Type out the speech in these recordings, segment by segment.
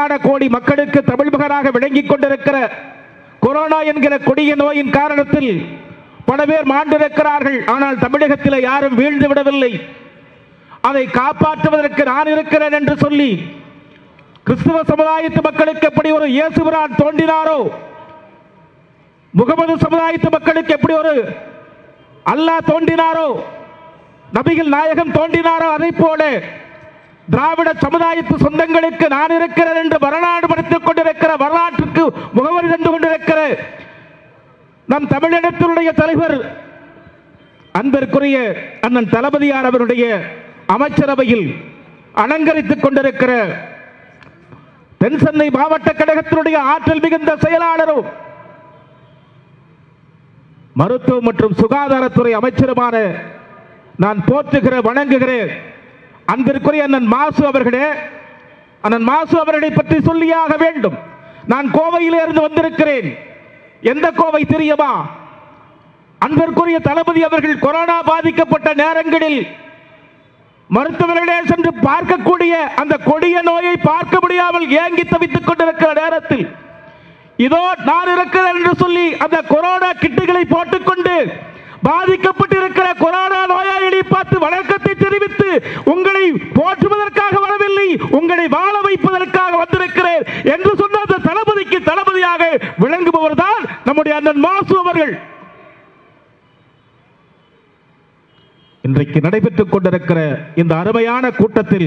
கோடான கோடி மக்களுக்கு தமிழ் மகனாக விளங்கிக் கொண்டிருக்கிற கொரோனா என்கிற கொடிய நோயின் காரணத்தில் பல பேர் மாண்டிருக்கிறார்கள் ஆனால் தமிழகத்தில் யாரும் வீழ்ந்து விடவில்லை அதை காப்பாற்றுவதற்கு நான் இருக்கிறேன் என்று சொல்லி கிறிஸ்துவ சமுதாயத்து மக்களுக்கு எப்படி ஒரு இயேசுபிரான் தோன்றினாரோ முகமது சமுதாயத்து மக்களுக்கு எப்படி ஒரு அல்லாஹ் தோன்றினாரோ நபிகள் நாயகம் தோன்றினாரோ அதை போல திராவிட சமுதாயத்து சொந்தங்களுக்கு நான் இருக்கிறேன் என்று வரலாறு படுத்திக் கொண்டிருக்கிற வரலாற்றுக்கு முகவரி தந்து கொண்டிருக்கிற நம் தமிழினத்தினுடைய தலைவர் அன்பிற்குரிய அண்ணன் தளபதியார் அவருடைய அமைச்சரவையில் அலங்கரித்துக் கொண்டிருக்கிற தென்சென்னை மாவட்ட கழகத்தினுடைய ஆற்றல் மிகுந்த செயலாளரும் மருத்துவ மற்றும் சுகாதாரத்துறை அமைச்சருமான நான் போற்றுகிற வணங்குகிறேன் அன்பிற்குரிய அண்ணன் மாசு அவர்களே அண்ணன் மாசு அவர்களை பற்றி சொல்லியாக வேண்டும் நான் கோவையிலே இருந்து வந்திருக்கிறேன் எந்த கோவை தெரியுமா அன்பிற்குரிய தளபதி அவர்கள் கொரோனா பாதிக்கப்பட்ட நேரங்களில் மருத்துவர்களே சென்று பார்க்கக்கூடிய அந்த கொடிய நோயை பார்க்க முடியாமல் ஏங்கி தவித்துக் கொண்டிருக்கிற நேரத்தில் இதோ நான் இருக்கிறேன் என்று சொல்லி அந்த கொரோனா கிட்டுகளை போட்டுக்கொண்டு பாதிக்கப்பட்டிருக்கிற கொரோனா நோயாளிகளை பார்த்து வணக்கத்தை தெரிவித்து உங்களை போற்றுவதற்காக வரவில்லை உங்களை வாழ வைப்பதற்காக வந்திருக்கிறேன் என்று சொன்ன அந்த தளபதிக்கு தளபதியாக விளங்குபவர் தான் நம்முடைய அண்ணன் மாசு அவர்கள் இன்றைக்கு நடைபெற்றுக் கொண்டிருக்கிற இந்த அருமையான கூட்டத்தில்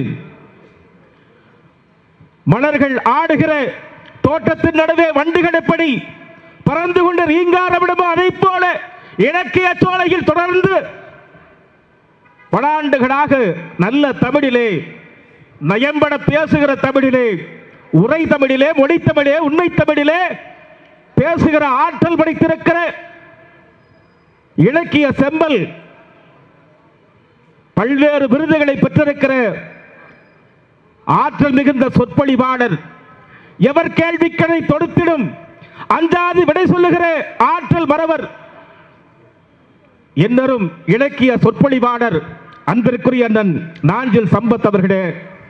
மலர்கள் ஆடுகிற தோட்டத்தின் நடுவே வண்டுகள் எப்படி பறந்து கொண்டு ரீங்காரமிடுமோ அதை போல இலக்கிய சோலையில் தொடர்ந்து பல ஆண்டுகளாக நல்ல தமிழிலே நயம்பட பேசுகிற தமிழிலே உரை தமிழிலே மொழி தமிழே உண்மை தமிழிலே பேசுகிற ஆற்றல் படைத்திருக்கிற இலக்கிய செம்பல் பல்வேறு விருதுகளை பெற்றிருக்கிற ஆற்றல் மிகுந்த சொற்பொழிவாளர் எவர் கேள்விக்கதை தொடுத்திடும் அஞ்சாது விடை சொல்லுகிற ஆற்றல் மறவர் என்னரும் இலக்கிய சொற்பொழிவாளர் அன்பிற்குரிய அண்ணன் நாஞ்சில் சம்பத் அவர்களே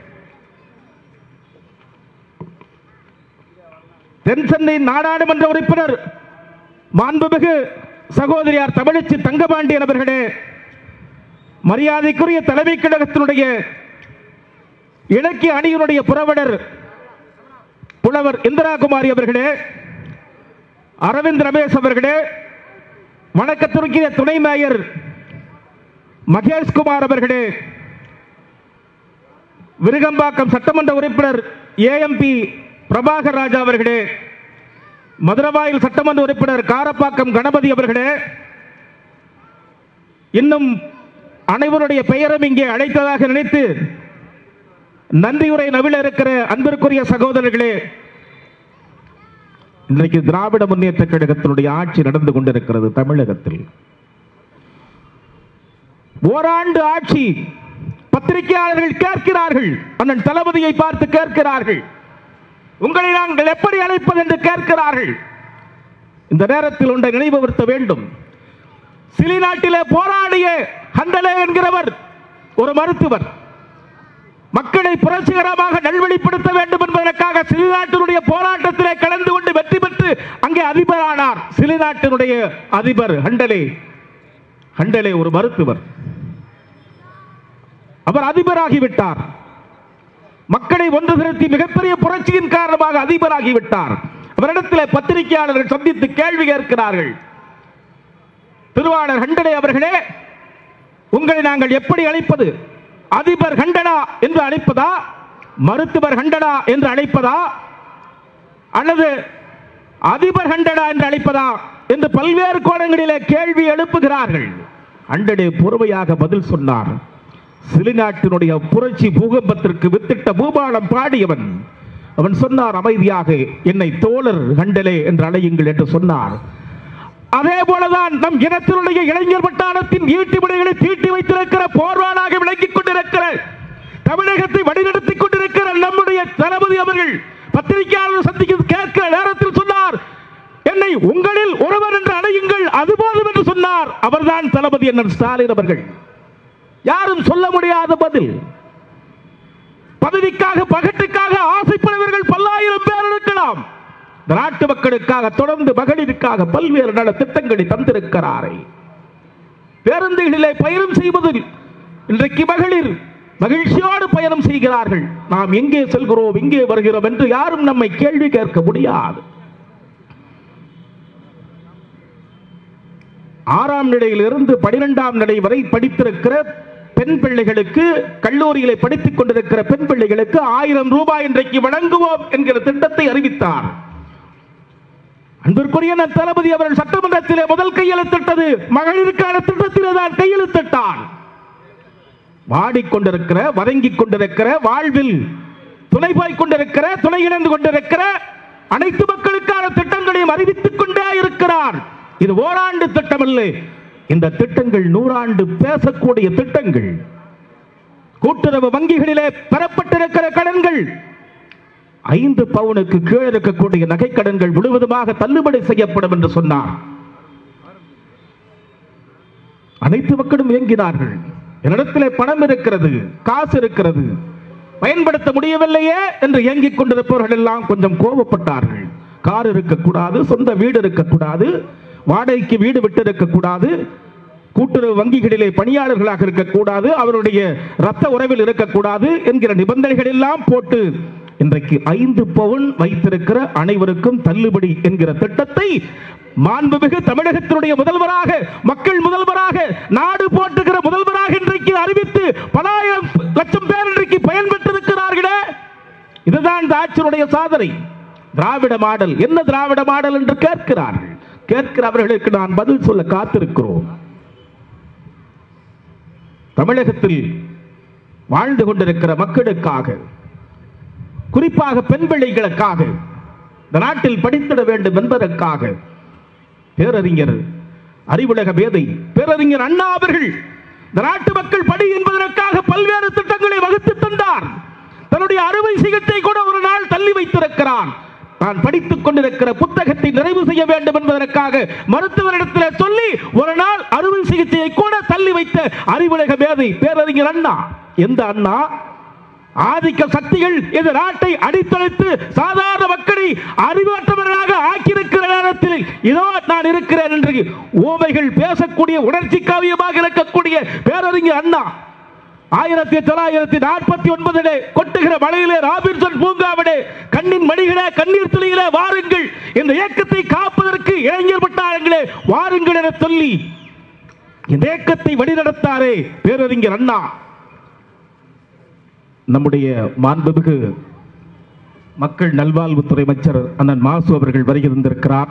தென் சென்னை நாடாளுமன்ற உறுப்பினர் மாண்புமிகு சகோதரியார் தமிழச்சி தங்கபாண்டியன் அவர்களே மரியாதைக்குரிய தலைமை கழகத்தினுடைய இலக்கிய அணியினுடைய புறவடர் புலவர் இந்திரா குமாரி அவர்களே அரவிந்த் ரமேஷ் அவர்களே வணக்கத்திற்குரிய துணை மேயர் மகேஷ்குமார் அவர்களே விருகம்பாக்கம் சட்டமன்ற உறுப்பினர் ஏஎம்பி பிரபாகர் ராஜா அவர்களே மதுரவாயில் சட்டமன்ற உறுப்பினர் காரப்பாக்கம் கணபதி அவர்களே இன்னும் அனைவருடைய பெயரும் இங்கே அழைத்ததாக நினைத்து நன்றியுரை நவில இருக்கிற அன்பிற்குரிய சகோதரர்களே இன்றைக்கு திராவிட முன்னேற்ற கழகத்தினுடைய ஆட்சி நடந்து கொண்டிருக்கிறது தமிழகத்தில் ஓராண்டு ஆட்சி பத்திரிகையாளர்கள் கேட்கிறார்கள் அண்ணன் தளபதியை பார்த்து கேட்கிறார்கள் உங்களை நாங்கள் எப்படி அழைப்பது என்று கேட்கிறார்கள் இந்த நேரத்தில் ஒன்றை நினைவுபடுத்த வேண்டும் சிலி நாட்டிலே போராடிய ஹண்டலே என்கிறவர் ஒரு மருத்துவர் மக்களை புரட்சிகரமாக நல்வழிப்படுத்த வேண்டும் என்பதற்காக சிலி நாட்டினுடைய போராட்டத்திலே கலந்து கொண்டு வெற்றி பெற்று அங்கே அதிபரானார் சிலி நாட்டினுடைய அதிபர் ஹண்டலே ஹண்டலே ஒரு மருத்துவர் அவர் அதிபராகிவிட்டார் மக்களை ஒன்று திரட்டி மிகப்பெரிய புரட்சியின் காரணமாக அதிபராகிவிட்டார் அவரிடத்தில் பத்திரிகையாளர்கள் சந்தித்து கேள்வி கேட்கிறார்கள் திருவாளர் ஹண்டலே அவர்களே உங்களை நாங்கள் எப்படி அழைப்பது அதிபர் ஹண்டனா என்று அழைப்பதா மருத்துவர் ஹண்டனா என்று அழைப்பதா அல்லது அதிபர் ஹண்டனா என்று அழைப்பதா என்று பல்வேறு கோணங்களிலே கேள்வி எழுப்புகிறார்கள் ஹண்டனே பொறுமையாக பதில் சொன்னார் சிலி நாட்டினுடைய புரட்சி பூகம்பத்திற்கு வித்திட்ட பூபாலம் பாடியவன் அவன் சொன்னார் அமைதியாக என்னை தோழர் ஹண்டலே என்று அழையுங்கள் என்று சொன்னார் அதே போலதான் நம் இனத்தினுடைய இளைஞர் வட்டாரத்தின் ஈட்டி விடைகளை தீட்டி வைத்திருக்கிற போர்வாளாக விளங்கிக் கொண்டிருக்கிற தமிழகத்தை வழிநடத்திக் கொண்டிருக்கிற நம்முடைய தளபதி அவர்கள் பத்திரிகையாளர் சந்திக்க கேட்கிற நேரத்தில் சொன்னார் என்னை உங்களில் ஒருவர் என்று அழையுங்கள் அதுபோதும் என்று சொன்னார் அவர்தான் தளபதி அண்ணன் ஸ்டாலின் அவர்கள் யாரும் சொல்ல முடியாத பதில் பதவிக்காக பகட்டுக்காக ஆசைப்படுவர்கள் பல்லாயிரம் பேர் இருக்கலாம் இந்த நாட்டு மக்களுக்காக தொடர்ந்து மகளிருக்காக பல்வேறு நல திட்டங்களை தந்திருக்கிறாரே பேருந்துகளிலே பயணம் செய்வதில் இன்றைக்கு மகளிர் மகிழ்ச்சியோடு பயணம் செய்கிறார்கள் நாம் எங்கே செல்கிறோம் எங்கே வருகிறோம் என்று யாரும் நம்மை கேள்வி கேட்க முடியாது ஆறாம் நிலையிலிருந்து பனிரெண்டாம் நிலை வரை படித்திருக்கிற பெண் பிள்ளைகளுக்கு கல்லூரியிலே படித்துக் கொண்டிருக்கிற பெண் பிள்ளைகளுக்கு ஆயிரம் ரூபாய் இன்றைக்கு வழங்குவோம் என்கிற திட்டத்தை அறிவித்தார் அன்பிற்குரிய நம் தளபதி அவர்கள் சட்டமன்றத்திலே முதல் கையெழுத்திட்டது மகளிருக்கான திட்டத்திலே தான் கையெழுத்திட்டான் வாடிக்கொண்டிருக்கிற வதங்கிக் கொண்டிருக்கிற வாழ்வில் துணை போய் கொண்டிருக்கிற துணை இணைந்து கொண்டிருக்கிற அனைத்து மக்களுக்கான திட்டங்களையும் அறிவித்துக் கொண்டே இருக்கிறார் இது ஓராண்டு திட்டம் இல்லை இந்த திட்டங்கள் நூறாண்டு பேசக்கூடிய திட்டங்கள் கூட்டுறவு வங்கிகளிலே பெறப்பட்டிருக்கிற கடன்கள் ஐந்து பவுனுக்கு கீழே இருக்கக்கூடிய நகைக்கடன்கள் முழுவதுமாக தள்ளுபடி செய்யப்படும் என்று சொன்னார் அனைத்து மக்களும் இயங்கினார்கள் என்னிடத்திலே பணம் இருக்கிறது காசு இருக்கிறது பயன்படுத்த முடியவில்லையே என்று இயங்கிக் கொண்டிருப்பவர்கள் எல்லாம் கொஞ்சம் கோபப்பட்டார்கள் கார் இருக்கக்கூடாது சொந்த வீடு இருக்கக்கூடாது வாடகைக்கு வீடு விட்டு இருக்கக்கூடாது கூட்டுறவு வங்கிகளிலே பணியாளர்களாக இருக்கக்கூடாது அவருடைய ரத்த உறவில் இருக்கக்கூடாது என்கிற நிபந்தனைகள் எல்லாம் போட்டு இன்றைக்கு ஐந்து பவுன் வைத்திருக்கிற அனைவருக்கும் தள்ளுபடி என்கிற திட்டத்தை மாண்புமிகு தமிழகத்தினுடைய முதல்வராக மக்கள் முதல்வராக நாடு போட்டுகிற முதல்வராக இன்றைக்கு அறிவித்து பலாயிரம் லட்சம் பேர் இன்றைக்கு பயன்பெற்றிருக்கிறார்களே இதுதான் இந்த ஆட்சியினுடைய சாதனை திராவிட மாடல் என்ன திராவிட மாடல் என்று கேட்கிறார்கள் கேட்கிறவர்களுக்கு நான் பதில் சொல்ல காத்திருக்கிறோம் தமிழகத்தில் வாழ்ந்து கொண்டிருக்கிற மக்களுக்காக குறிப்பாக பெண் பிள்ளைகளுக்காக இந்த நாட்டில் படித்திட வேண்டும் என்பதற்காக பேரறிஞர் அறிவுலக பேதை பேரறிஞர் அண்ணா அவர்கள் இந்த நாட்டு மக்கள் படி என்பதற்காக பல்வேறு திட்டங்களை வகுத்து தந்தார் தன்னுடைய அறுவை சிகிச்சை கூட ஒரு நாள் தள்ளி வைத்திருக்கிறான் நான் படித்துக் கொண்டிருக்கிற புத்தகத்தை நிறைவு செய்ய வேண்டும் என்பதற்காக மருத்துவரிடத்தில் சொல்லி ஒரு நாள் அறுவை சிகிச்சையை கூட தள்ளி வைத்த அறிவுலக மேதை பேரறிஞர் அண்ணா எந்த அண்ணா ஆதிக்க சக்திகள் இந்த நாட்டை அடித்தழைத்து சாதாரண மக்களை அறிவற்றவர்களாக ஆக்கியிருக்கிற நேரத்தில் இதோ நான் இருக்கிறேன் என்று ஊமைகள் பேசக்கூடிய உணர்ச்சி காவியமாக இருக்கக்கூடிய பேரறிஞர் அண்ணா ஆயிரத்தி தொள்ளாயிரத்தி நாற்பத்தி ஒன்பதிலே கொட்டுகிற மலையிலே ராபின்சன் பூங்காவிலே கண்ணின் மணிகளே கண்ணீர் துளிகளே வாருங்கள் இந்த இயக்கத்தை காப்பதற்கு இளைஞர் பட்டாளங்களே வாருங்கள் என சொல்லி இந்த இயக்கத்தை வழிநடத்தாரே பேரறிஞர் அண்ணா நம்முடைய மாண்புமிகு மக்கள் நல்வாழ்வுத்துறை அமைச்சர் அண்ணன் மாசு அவர்கள் வருகை தந்திருக்கிறார்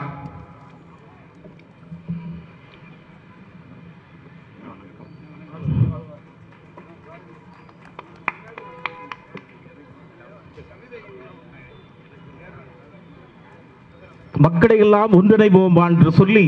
மக்களை எல்லாம் ஒன்றிணைவோம் என்று சொல்லி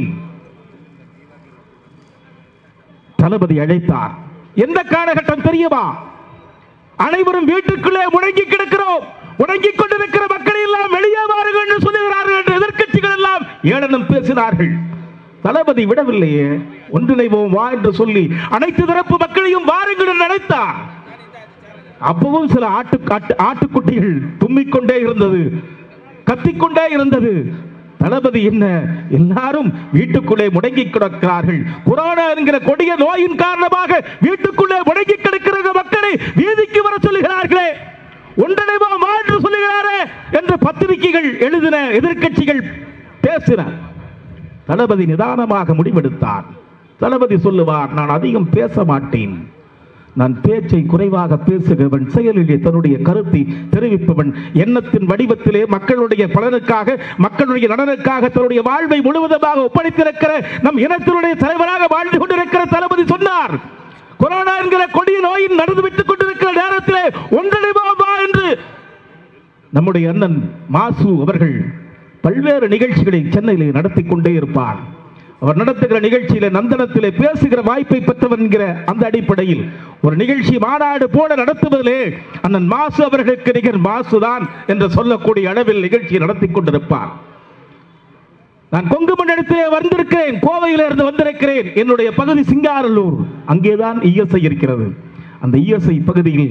தளபதி அழைத்தார் எந்த காலகட்டம் தெரியுமா அனைவரும் வீட்டுக்குள்ளே முடங்கி கிடக்கிறோம் முடங்கிக் கொண்டிருக்கிற மக்களை எல்லாம் வெளியே வாருங்கள் என்று சொல்லுகிறார்கள் என்று எதிர்க்கட்சிகள் எல்லாம் ஏளனம் பேசினார்கள் தளபதி விடவில்லையே ஒன்றிணைவோம் வா என்று சொல்லி அனைத்து தரப்பு மக்களையும் வாருங்கள் என்று அழைத்தார் அப்பவும் சில ஆட்டு ஆட்டு ஆட்டுக்குட்டிகள் தும்மிக்கொண்டே இருந்தது கத்திக்கொண்டே இருந்தது தளபதி என்ன எல்லாரும் வீட்டுக்குள்ளே முடங்கி கிடக்கிறார்கள் கொரோனா என்கிற கொடிய நோயின் காரணமாக வீட்டுக்குள்ளே முடங்கி கிடக்கிற மக்களை வீதிக்கு வர சொல்லுகிறார்களே ஒன்றிணைவோம் வா என்று சொல்லுகிறாரே என்று பத்திரிகைகள் எழுதின எதிர்க்கட்சிகள் பேசின தளபதி நிதானமாக முடிவெடுத்தார் தளபதி சொல்லுவார் நான் அதிகம் பேச மாட்டேன் நான் பேச்சை குறைவாக பேசுகிறவன் செயலிலே தன்னுடைய கருத்தை தெரிவிப்பவன் எண்ணத்தின் வடிவத்திலே மக்களுடைய பலனுக்காக மக்களுடைய நலனுக்காக தன்னுடைய வாழ்வை முழுவதுமாக ஒப்படைத்திருக்கிற நம் இனத்தினுடைய தலைவராக வாழ்ந்து கொண்டிருக்கிற தளபதி சொன்னார் கொரோனா என்கிற கொடிய நோயின் நடந்து விட்டுக் கொண்டிருக்கிற நேரத்திலே ஒன்றிணைவோம் வா என்று நம்முடைய அண்ணன் மாசு அவர்கள் பல்வேறு நிகழ்ச்சிகளை சென்னையிலே நடத்தி கொண்டே இருப்பார் அவர் நடத்துகிற நிகழ்ச்சியில நந்தனத்திலே பேசுகிற வாய்ப்பை பெற்றவர் என்கிற அந்த அடிப்படையில் ஒரு நிகழ்ச்சி மாநாடு போல நடத்துவதிலே அண்ணன் மாசு அவர்களுக்கு நிகர் மாசுதான் என்று சொல்லக்கூடிய அளவில் நிகழ்ச்சியை நடத்தி கொண்டிருப்பார் நான் கொங்கு மண்டலத்திலே வந்திருக்கிறேன் கோவையில இருந்து வந்திருக்கிறேன் என்னுடைய பகுதி சிங்காரல்லூர் அங்கேதான் இஎஸ்ஐ இருக்கிறது அந்த இஎஸ்ஐ பகுதியில்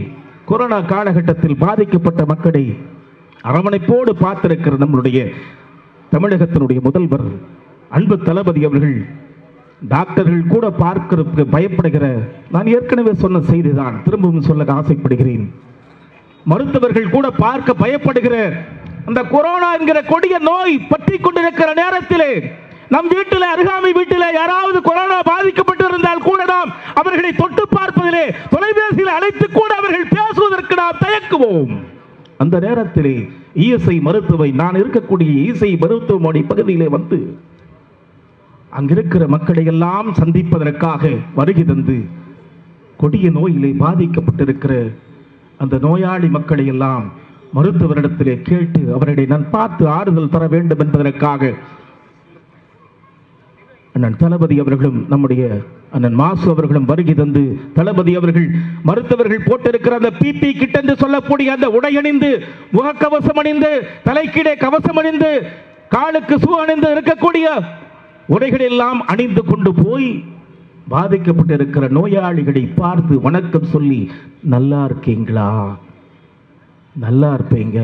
கொரோனா காலகட்டத்தில் பாதிக்கப்பட்ட மக்களை அரவணைப்போடு பார்த்திருக்கிற நம்மளுடைய தமிழகத்தினுடைய முதல்வர் அன்பு தளபதி அவர்கள் டாக்டர்கள் கூட பார்க்கிறதுக்கு பயப்படுகிற நான் ஏற்கனவே சொன்ன செய்திதான் திரும்பவும் சொல்ல ஆசைப்படுகிறேன் மருத்துவர்கள் கூட பார்க்க பயப்படுகிற அந்த கொரோனா என்கிற கொடிய நோய் பற்றி கொண்டிருக்கிற நேரத்திலே நம் வீட்டில் அருகாமை வீட்டில் யாராவது கொரோனா பாதிக்கப்பட்டிருந்தால் கூட நாம் அவர்களை தொட்டு பார்ப்பதிலே தொலைபேசியில் அழைத்து கூட அவர்கள் பேசுவதற்கு நாம் தயக்குவோம் அந்த நேரத்திலே இஎஸ்ஐ மருத்துவை நான் இருக்கக்கூடிய இஎஸ்ஐ மருத்துவமனை பகுதியிலே வந்து அங்கிருக்கிற மக்களை எல்லாம் சந்திப்பதற்காக வருகை தந்து கொடிய நோயிலே பாதிக்கப்பட்டிருக்கிற அந்த நோயாளி மக்களை எல்லாம் மருத்துவரிடத்திலே கேட்டு அவர்களை நான் பார்த்து ஆறுதல் தர வேண்டும் என்பதற்காக அண்ணன் தளபதி அவர்களும் நம்முடைய அண்ணன் மாசு அவர்களும் வருகை தந்து தளபதி அவர்கள் மருத்துவர்கள் போட்டிருக்கிற அந்த பிபி கிட் என்று சொல்லக்கூடிய அந்த உடை அணிந்து முகக்கவசம் அணிந்து தலைக்கீழே கவசம் அணிந்து காலுக்கு சூ அணிந்து இருக்கக்கூடிய உடைகள் எல்லாம் அணிந்து கொண்டு போய் பாதிக்கப்பட்டிருக்கிற நோயாளிகளை பார்த்து வணக்கம் சொல்லி நல்லா இருக்கீங்களா நல்லா இருப்பீங்க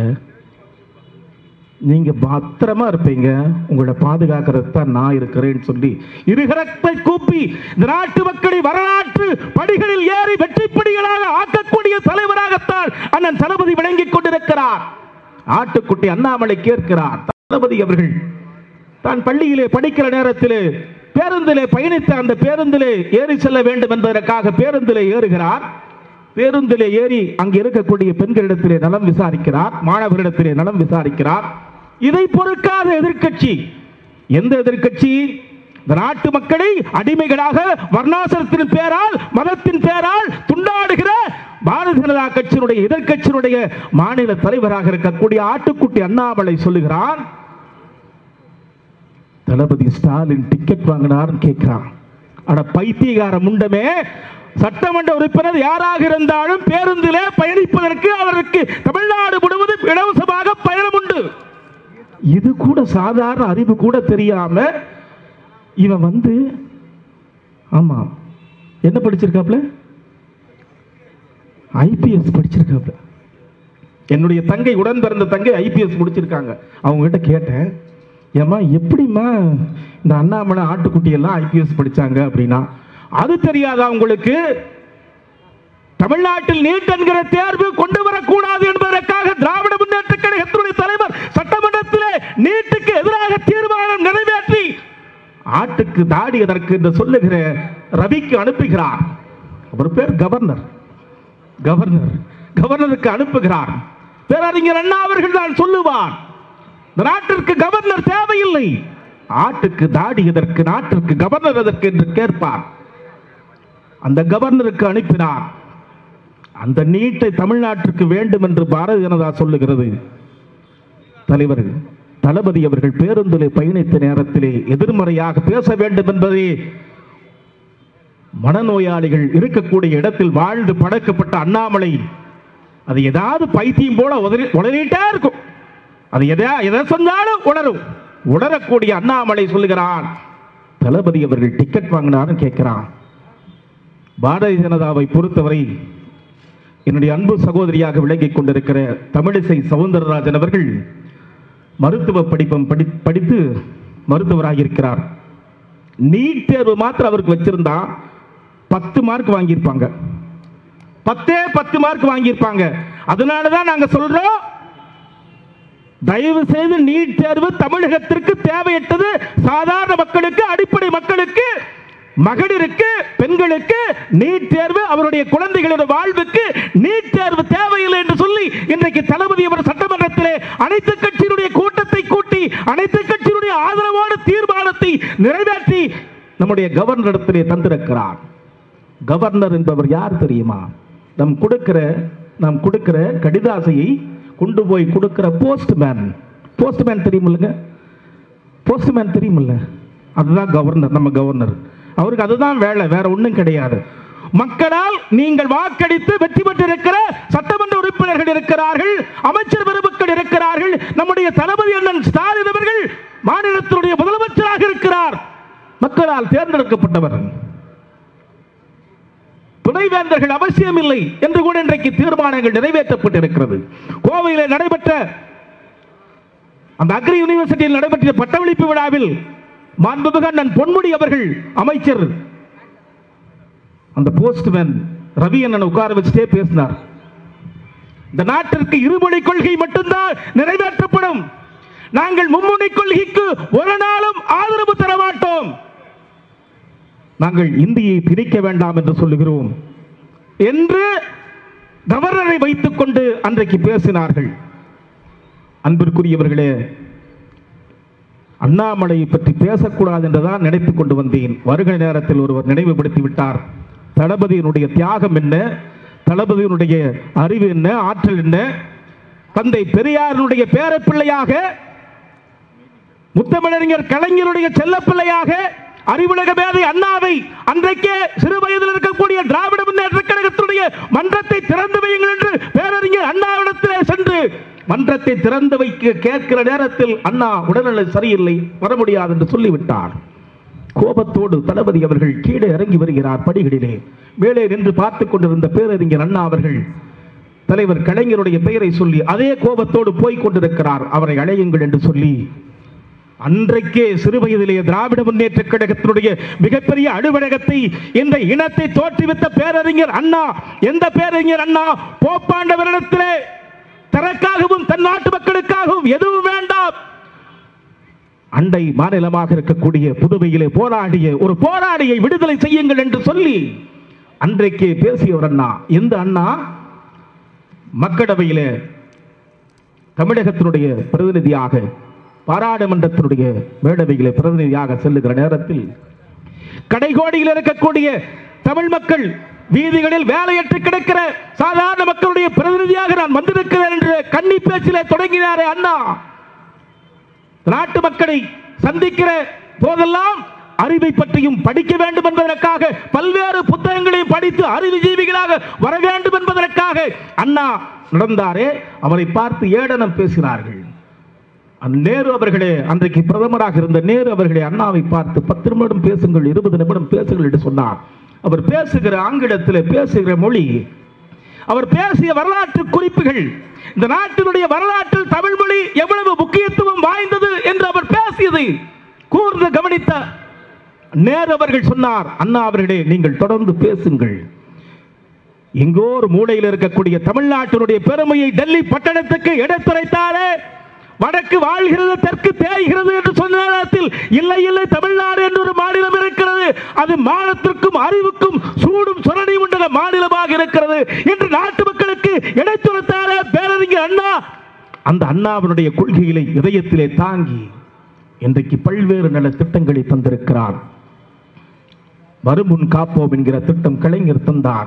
நீங்க பத்திரமா இருப்பீங்க உங்களை பாதுகாக்கிறது தான் நான் இருக்கிறேன்னு சொல்லி இருகரத்தை கூப்பி இந்த நாட்டு மக்களை வரலாற்று படிகளில் ஏறி வெற்றி படிகளாக ஆக்கக்கூடிய தலைவராகத்தான் அண்ணன் தளபதி விளங்கிக் கொண்டிருக்கிறார் ஆட்டுக்குட்டி அண்ணாமலை கேட்கிறார் தளபதி அவர்கள் தான் பள்ளியிலே படிக்கிற நேரத்திலே பேருந்திலே பயணித்த அந்த பேருந்திலே ஏறி செல்ல வேண்டும் என்பதற்காக பேருந்திலே ஏறுகிறார் பேருந்திலே ஏறி அங்கு இருக்கக்கூடிய பெண்களிடத்திலே நலம் விசாரிக்கிறார் மாணவர்களிடத்திலே நலம் விசாரிக்கிறார் இதை பொறுக்காத எதிர்க்கட்சி எந்த எதிர்க்கட்சி இந்த நாட்டு மக்களை அடிமைகளாக வர்ணாசிரத்தின் பேரால் மதத்தின் பேரால் துண்டாடுகிற பாரதிய ஜனதா கட்சியினுடைய எதிர்க்கட்சியினுடைய மாநில தலைவராக இருக்கக்கூடிய ஆட்டுக்குட்டி அண்ணாமலை சொல்லுகிறான் தளபதி ஸ்டாலின் டிக்கெட் வாங்கினார்னு கேட்கிறான் அட பைத்தியகார முண்டமே சட்டமன்ற உறுப்பினர் யாராக இருந்தாலும் பேருந்திலே பயணிப்பதற்கு அவருக்கு தமிழ்நாடு முழுவதும் இலவசமாக பயணம் உண்டு இது கூட சாதாரண அறிவு கூட தெரியாம இவன் வந்து ஆமா என்ன படிச்சிருக்காப்ல ஐபிஎஸ் படிச்சிருக்காப்ல என்னுடைய தங்கை உடன் பிறந்த தங்கை ஐபிஎஸ் முடிச்சிருக்காங்க அவங்க கிட்ட கேட்டேன் ஏம்மா எப்படிம்மா இந்த அண்ணாமலை ஆட்டுக்குட்டி எல்லாம் ஐபிஎஸ் படிச்சாங்க அப்படின்னா அது தெரியாதா உங்களுக்கு தமிழ்நாட்டில் நீட் என்கிற தேர்வு கொண்டு வரக்கூடாது என்பதற்காக திராவிட முன்னேற்ற கழகத்தினுடைய தலைவர் சட்டமன்றத்திலே நீட்டுக்கு எதிராக தீர்மானம் நிறைவேற்றி ஆட்டுக்கு தாடி எதற்கு என்று சொல்லுகிற ரவிக்கு அனுப்புகிறார் அவர் பேர் கவர்னர் கவர்னர் கவர்னருக்கு அனுப்புகிறார் பேரறிஞர் அண்ணா அவர்கள் தான் சொல்லுவார் இந்த நாட்டிற்கு கவர்னர் தேவையில்லை ஆட்டுக்கு தாடி எதற்கு நாட்டிற்கு கவர்னர் எதற்கு என்று கேட்பார் அந்த கவர்னருக்கு அனுப்பினார் அந்த நீட்டை தமிழ்நாட்டிற்கு வேண்டும் என்று பாரதிய ஜனதா சொல்லுகிறது தலைவர் தளபதி அவர்கள் பேருந்திலே பயணித்த நேரத்திலே எதிர்மறையாக பேச வேண்டும் என்பதே மனநோயாளிகள் இருக்கக்கூடிய இடத்தில் வாழ்ந்து படைக்கப்பட்ட அண்ணாமலை அது ஏதாவது பைத்தியம் போல உதறி உடனிட்டே இருக்கும் அது எதா எதை சொன்னாலும் உணரும் உணரக்கூடிய அண்ணாமலை சொல்லுகிறான் தளபதி அவர்கள் டிக்கெட் வாங்கினாருன்னு கேட்கிறான் பாரதிய ஜனதாவை பொறுத்தவரை என்னுடைய அன்பு சகோதரியாக விளங்கிக் கொண்டிருக்கிற தமிழிசை சவுந்தரராஜன் அவர்கள் மருத்துவ படிப்பம் படி படித்து மருத்துவராக இருக்கிறார் நீட் தேர்வு மாத்திரம் அவருக்கு வச்சிருந்தா பத்து மார்க் வாங்கியிருப்பாங்க பத்தே பத்து மார்க் வாங்கியிருப்பாங்க அதனால தான் நாங்க சொல்றோம் தயவு செய்து நீட் தேர்வு தமிழகத்திற்கு தேவையற்றது சாதாரண மக்களுக்கு அடிப்படை மக்களுக்கு மகளிருக்கு பெண்களுக்கு நீட் தேர்வு அவருடைய குழந்தைகளோட வாழ்வுக்கு நீட் தேர்வு தேவையில்லை என்று சொல்லி இன்றைக்கு தளபதி அவர் சட்டமன்றத்திலே அனைத்து கட்சியினுடைய கூட்டத்தை கூட்டி அனைத்து கட்சியினுடைய ஆதரவோடு தீர்மானத்தை நிறைவேற்றி நம்முடைய கவர்னரிடத்திலே தந்திருக்கிறார் கவர்னர் என்பவர் யார் தெரியுமா நம் கொடுக்கிற நாம் கொடுக்கிற கடிதாசையை கொண்டு போய் கொடுக்கிற போஸ்ட்மேன் போஸ்ட்மேன் தெரியுமில்லைங்க போஸ்ட்மேன் தெரியுமில்ல அதுதான் கவர்னர் நம்ம கவர்னர் அவருக்கு அதுதான் வேலை வேற ஒண்ணும் கிடையாது மக்களால் நீங்கள் வாக்களித்து வெற்றி பெற்றிருக்கிற சட்டமன்ற உறுப்பினர்கள் இருக்கிறார்கள் அமைச்சர் பெருமக்கள் இருக்கிறார்கள் நம்முடைய தளபதி அண்ணன் ஸ்டாலின் அவர்கள் மாநிலத்தினுடைய முதலமைச்சராக இருக்கிறார் மக்களால் தேர்ந்தெடுக்கப்பட்டவர் துணைவேந்தர்கள் அவசியமில்லை என்று கூட இன்றைக்கு தீர்மானங்கள் நிறைவேற்றப்பட்டிருக்கிறது கோவையில் நடைபெற்ற அந்த அக்ரி யூனிவர்சிட்டியில் நடைபெற்ற பட்டமளிப்பு விழாவில் மாண்புமிகு அண்ணன் பொன்முடி அவர்கள் அமைச்சர் அந்த போஸ்ட்மேன் ரவி அண்ணன் உட்கார வச்சுட்டே பேசினார் இந்த நாட்டிற்கு இருமொழி கொள்கை மட்டும்தான் நிறைவேற்றப்படும் நாங்கள் மும்முனை கொள்கைக்கு ஒரு நாளும் ஆதரவு தர மாட்டோம் நாங்கள் இந்தியை பிரிக்க வேண்டாம் என்று சொல்லுகிறோம் என்று கவர்னரை வைத்துக் கொண்டு அன்றைக்கு பேசினார்கள் அன்பிற்குரியவர்களே அண்ணாமலையை பற்றி பேசக்கூடாது என்றுதான் நினைத்துக் கொண்டு வந்தேன் வருகிற நேரத்தில் ஒருவர் நினைவுபடுத்தி விட்டார் தளபதியினுடைய தியாகம் என்ன தளபதியினுடைய அறிவு என்ன ஆற்றல் என்ன தந்தை பெரியாரினுடைய பேரப்பிள்ளையாக முத்தமிழறிஞர் கலைஞருடைய செல்லப்பிள்ளையாக அறிவுலக மேதை அண்ணாவை அன்றைக்கே சிறு வயதில் இருக்கக்கூடிய திராவிட முன்னேற்ற கழகத்துடைய மன்றத்தை திறந்து வையுங்கள் என்று பேரறிஞர் அண்ணாவிடத்திலே சென்று மன்றத்தை திறந்து வைக்க கேட்கிற நேரத்தில் அண்ணா உடல்நிலை சரியில்லை வர முடியாது என்று சொல்லிவிட்டார் கோபத்தோடு தளபதி அவர்கள் கீழே இறங்கி வருகிறார் படிகளிலே மேலே நின்று பார்த்துக் கொண்டிருந்த பேரறிஞர் அண்ணா அவர்கள் தலைவர் கலைஞருடைய பெயரை சொல்லி அதே கோபத்தோடு போய்க் கொண்டிருக்கிறார் அவரை அழையுங்கள் என்று சொல்லி அன்றைக்கே சிறு வயதிலே திராவிட முன்னேற்ற கழகத்தினுடைய மிகப்பெரிய அலுவலகத்தை இந்த இனத்தை தோற்றுவித்த பேரறிஞர் அண்ணா எந்த பேரறிஞர் அண்ணா போப்பாண்டவரிடத்திலே தனக்காகவும் தன் நாட்டு மக்களுக்காகவும் எதுவும் வேண்டாம் அண்டை மாநிலமாக இருக்கக்கூடிய புதுவையிலே போராடிய ஒரு போராடியை விடுதலை செய்யுங்கள் என்று சொல்லி அன்றைக்கே பேசிய ஒரு அண்ணா எந்த அண்ணா மக்களவையிலே தமிழகத்தினுடைய பிரதிநிதியாக பாராளுமன்றத்தினுடைய மேடவையிலே பிரதிநிதியாக செல்லுகிற நேரத்தில் கடைகோடியில் இருக்கக்கூடிய தமிழ் மக்கள் வீதிகளில் வேலையற்று கிடக்கிற சாதாரண மக்களுடைய பிரதிநிதியாக நான் வந்திருக்கிறேன் என்று கன்னி பேச்சிலே தொடங்கினாரே அண்ணா நாட்டு மக்களை சந்திக்கிற போதெல்லாம் அறிவை பற்றியும் படிக்க வேண்டும் என்பதற்காக பல்வேறு புத்தகங்களையும் படித்து அறிவுஜீவிகளாக வர வேண்டும் என்பதற்காக அண்ணா நடந்தாரே அவரை பார்த்து ஏடனம் பேசினார்கள் அந்த நேரு அவர்களே அன்றைக்கு பிரதமராக இருந்த நேரு அவர்களே அண்ணாவை பார்த்து பத்து நிமிடம் பேசுங்கள் இருபது நிமிடம் பேசுங்கள் என்று சொன்னார் அவர் பேசுகிற ஆங்கிலத்தில் பேசுகிற மொழி அவர் பேசிய வரலாற்று குறிப்புகள் இந்த நாட்டினுடைய வரலாற்றில் தமிழ் மொழி எவ்வளவு முக்கியத்துவம் வாய்ந்தது என்று அவர் பேசியது கூர்ந்து கவனித்த நேரு அவர்கள் சொன்னார் அண்ணா அவர்களே நீங்கள் தொடர்ந்து பேசுங்கள் எங்கோ ஒரு மூலையில் இருக்கக்கூடிய தமிழ்நாட்டினுடைய பெருமையை டெல்லி பட்டணத்துக்கு எடுத்துரைத்தாரே வடக்கு வாழ்கிறது தெற்கு தேய்கிறது என்று சொன்ன நேரத்தில் இல்லை இல்லை தமிழ்நாடு என்று ஒரு மாநிலம் இருக்கிறது அது மானத்திற்கும் அறிவுக்கும் சூடும் சுரணி உள்ள மாநிலமாக இருக்கிறது என்று நாட்டு மக்களுக்கு எடுத்துரைத்தாரே பேரறிஞர் அண்ணா அந்த அண்ணாவினுடைய கொள்கைகளை இதயத்திலே தாங்கி இன்றைக்கு பல்வேறு நல திட்டங்களை தந்திருக்கிறார் மறுமுன் காப்போம் என்கிற திட்டம் கலைஞர் தந்தார்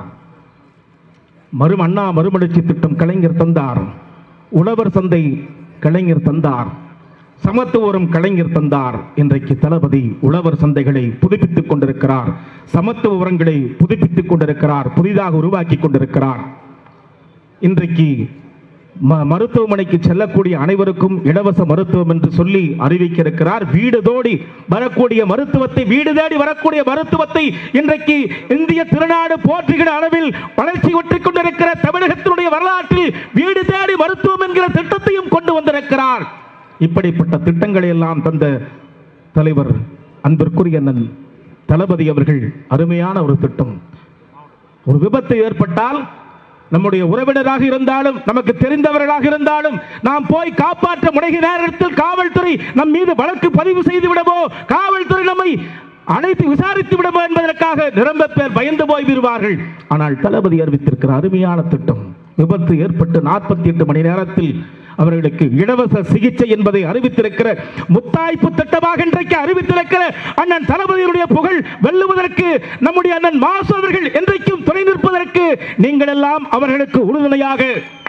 மறு அண்ணா மறுமலர்ச்சி திட்டம் கலைஞர் தந்தார் உழவர் சந்தை கலைஞர் தந்தார் சமத்துவரம் கலைஞர் தந்தார் இன்றைக்கு தளபதி உழவர் சந்தைகளை புதுப்பித்துக் கொண்டிருக்கிறார் சமத்துவ உரங்களை புதுப்பித்துக் கொண்டிருக்கிறார் புதிதாக உருவாக்கி கொண்டிருக்கிறார் இன்றைக்கு ம- மருத்துவமனைக்கு செல்லக்கூடிய அனைவருக்கும் இலவச மருத்துவம் என்று சொல்லி அறிவிக்க இருக்கிறார் வீடு தோடி வரக்கூடிய மருத்துவத்தை வீடு தேடி வரக்கூடிய மருத்துவத்தை இன்றைக்கு இந்திய திருநாடு போற்றுகிற அளவில் வளர்ச்சி ஒற்றிக் கொண்டிருக்கிற தமிழகத்தினுடைய வரலாற்றில் வீடு தேடி மருத்துவம் என்கிற திட்டத்தையும் கொண்டு வந்திருக்கிறார் இப்படிப்பட்ட திட்டங்களை எல்லாம் தந்த தலைவர் அன்பிற்குரிய அண்ணன் தளபதி அவர்கள் அருமையான ஒரு திட்டம் ஒரு விபத்து ஏற்பட்டால் நம்முடைய உறவினராக இருந்தாலும் நமக்கு தெரிந்தவர்களாக இருந்தாலும் நாம் போய் காப்பாற்ற முனைகிற நேரத்தில் காவல்துறை நம் மீது வழக்கு பதிவு செய்து விடவோ காவல்துறை நம்மை அனைத்து விசாரித்து விடவோ என்பதற்காக நிரம்ப பேர் பயந்து போய் விடுவார்கள் ஆனால் தளபதி அறிவித்திருக்கிற அருமையான திட்டம் விபத்து ஏற்பட்டு நாற்பத்தி எட்டு மணி நேரத்தில் அவர்களுக்கு இலவச சிகிச்சை என்பதை அறிவித்திருக்கிற முத்தாய்ப்பு திட்டமாக இன்றைக்கு அறிவித்திருக்கிற அண்ணன் தளபதியுடைய புகழ் வெல்லுவதற்கு நம்முடைய அண்ணன் மாசு அவர்கள் என்றைக்கும் துணை நிற்பதற்கு நீங்கள் எல்லாம் அவர்களுக்கு உறுதுணையாக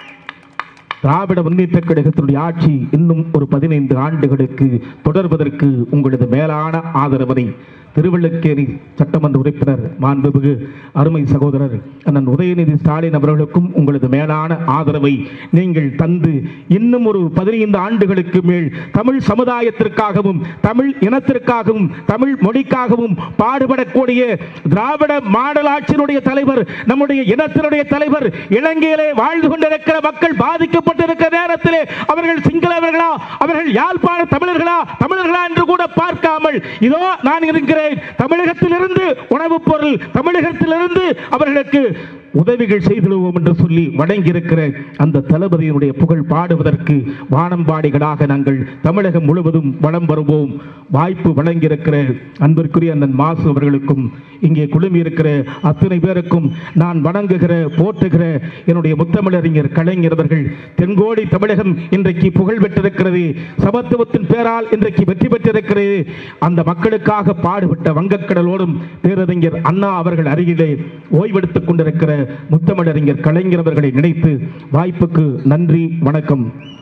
திராவிட முன்னேற்ற கழகத்தினுடைய ஆட்சி இன்னும் ஒரு பதினைந்து ஆண்டுகளுக்கு தொடர்வதற்கு உங்களது மேலான ஆதரவினை திருவள்ளுக்கேரி சட்டமன்ற உறுப்பினர் மாண்புமிகு அருமை சகோதரர் அண்ணன் உதயநிதி ஸ்டாலின் அவர்களுக்கும் உங்களது மேலான ஆதரவை நீங்கள் தந்து இன்னும் ஒரு பதினைந்து ஆண்டுகளுக்கு மேல் தமிழ் சமுதாயத்திற்காகவும் தமிழ் இனத்திற்காகவும் தமிழ் மொழிக்காகவும் பாடுபடக்கூடிய திராவிட மாடல் ஆட்சியினுடைய தலைவர் நம்முடைய இனத்தினுடைய தலைவர் இலங்கையிலே வாழ்ந்து கொண்டிருக்கிற மக்கள் பாதிக்கப்பட்டிருக்கிற நேரத்திலே அவர்கள் சிங்களவர்களா அவர்கள் யாழ்ப்பாண தமிழர்களா தமிழர்களா என்று கூட பார்க்காமல் இதோ நான் இருக்கிறேன் தமிழகத்திலிருந்து உணவுப் பொருள் தமிழகத்திலிருந்து அவர்களுக்கு உதவிகள் செய்திடுவோம் என்று சொல்லி வழங்கியிருக்கிற அந்த தளபதியினுடைய புகழ் பாடுவதற்கு வானம்பாடிகளாக நாங்கள் தமிழகம் முழுவதும் வளம் வருவோம் வாய்ப்பு வழங்கியிருக்கிற அன்பிற்குரிய அண்ணன் மாசு அவர்களுக்கும் இங்கே குழுமி இருக்கிற அத்தனை பேருக்கும் நான் வணங்குகிற போற்றுகிற என்னுடைய முத்தமிழறிஞர் கலைஞர் அவர்கள் தென்கோடி தமிழகம் இன்றைக்கு புகழ் பெற்றிருக்கிறது சமத்துவத்தின் பேரால் இன்றைக்கு வெற்றி பெற்றிருக்கிறது அந்த மக்களுக்காக பாடுபட்ட வங்கக்கடலோடும் பேரறிஞர் அண்ணா அவர்கள் அருகிலே ஓய்வெடுத்துக் கொண்டிருக்கிற முத்தமிழறிஞர் கலைஞர் அவர்களை நினைத்து வாய்ப்புக்கு நன்றி வணக்கம்